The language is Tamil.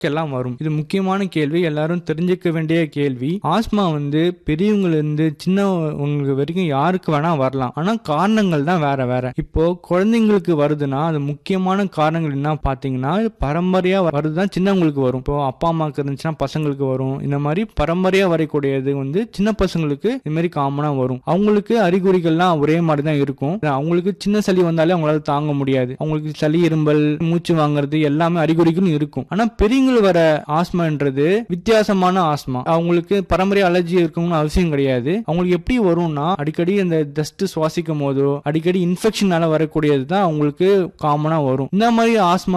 எல்லாம் வரும் இது முக்கியமான கேள்வி எல்லாரும் தெரிஞ்சுக்க வேண்டிய கேள்வி ஆஸ்மா வந்து பெரியவங்கல இருந்து சின்னவங்களுக்கு வரைக்கும் யாருக்கு வேணா வரலாம் ஆனா காரணங்கள் தான் வேற வேற இப்போ குழந்தைங்களுக்கு வருதுன்னா அது முக்கியமான காரணங்கள் என்ன பாத்தீங்கன்னா பரம்பரையா வருதுதான் சின்னவங்களுக்கு வரும் இப்போ அப்பா அம்மாவுக்கு இருந்துச்சுன்னா பசங்களுக்கு வரும் இந்த மாதிரி பரம்பரையா வரக்கூடியது வந்து சின்ன பசங்களுக்கு இது மாதிரி காமனா வரும் அவங்களுக்கு அறிகுறிகள்லாம் ஒரே மாதிரி தான் இருக்கும் அவங்களுக்கு சின்ன சளி வந்தாலே அவங்களால தாங்க முடியாது அவங்களுக்கு சளி இரும்பல் மூச்சு வாங்குறது எல்லாமே அறிகுறிகளும் இருக்கும் ஆனா பெரியவங்களுக்கு வர ஆஸ்மான்றது வித்தியாசமான ஆஸ்மா அவங்களுக்கு பரம்பரை அலர்ஜி இருக்கணும்னு அவசியம் கிடையாது அவங்களுக்கு எப்படி வரும்னா அடிக்கடி இந்த டஸ்ட் சுவாசிக்கும் போதோ அடிக்கடி இன்ஃபெக்ஷனால வரக்கூடியது தான் அவங்களுக்கு காமனா வரும் இந்த மாதிரி ஆஸ்மா